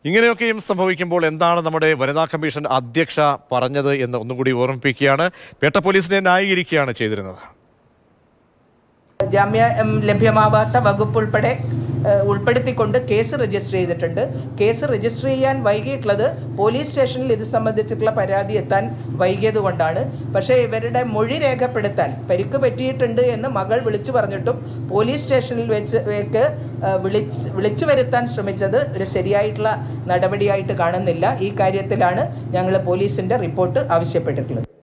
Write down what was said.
ഇങ്ങനെയൊക്കെയും സംഭവിക്കുമ്പോൾ എന്താണ് നമ്മുടെ വനിതാ കമ്മീഷൻ അധ്യക്ഷ പറഞ്ഞത് എന്ന് ഒന്നുകൂടി ഓർമ്മിപ്പിക്കുകയാണ് പേട്ട പോലീസിനെ ന്യായീകരിക്കുകയാണ് ചെയ്തിരുന്നത് ജാമ്യം ലഭ്യമാവാത്ത വകുപ്പ് ഉൾപ്പെടെ ഏഹ്, ഉൾപ്പെടുത്തിക്കൊണ്ട് കേസ് രജിസ്റ്റർ ചെയ്തിട്ടുണ്ട് കേസ് രജിസ്റ്റർ ചെയ്യാൻ വൈകിയിട്ടുള്ളത് പോലീസ് സ്റ്റേഷനിൽ ഇത് സംബന്ധിച്ചിട്ടുള്ള പരാതി എത്താൻ വൈകിയത് കൊണ്ടാണ് പക്ഷേ ഇവരുടെ മൊഴി രേഖപ്പെടുത്താൻ പരിക്ക് പറ്റിയിട്ടുണ്ട് എന്ന് മകൾ വിളിച്ചു പറഞ്ഞിട്ടും പോലീസ് സ്റ്റേഷനിൽ വെച്ച് വേക്ക് ഏഹ്, വിളിച്ച് വിളിച്ചു വരുത്താൻ ശ്രമിച്ചത് ഒരു ശരിയായിട്ടുള്ള നടപടിയായിട്ട് കാണുന്നില്ല ഈ കാര്യത്തിലാണ് ഞങ്ങൾ പോലീസിന്റെ റിപ്പോർട്ട് ആവശ്യപ്പെട്ടിട്ടുള്ളത്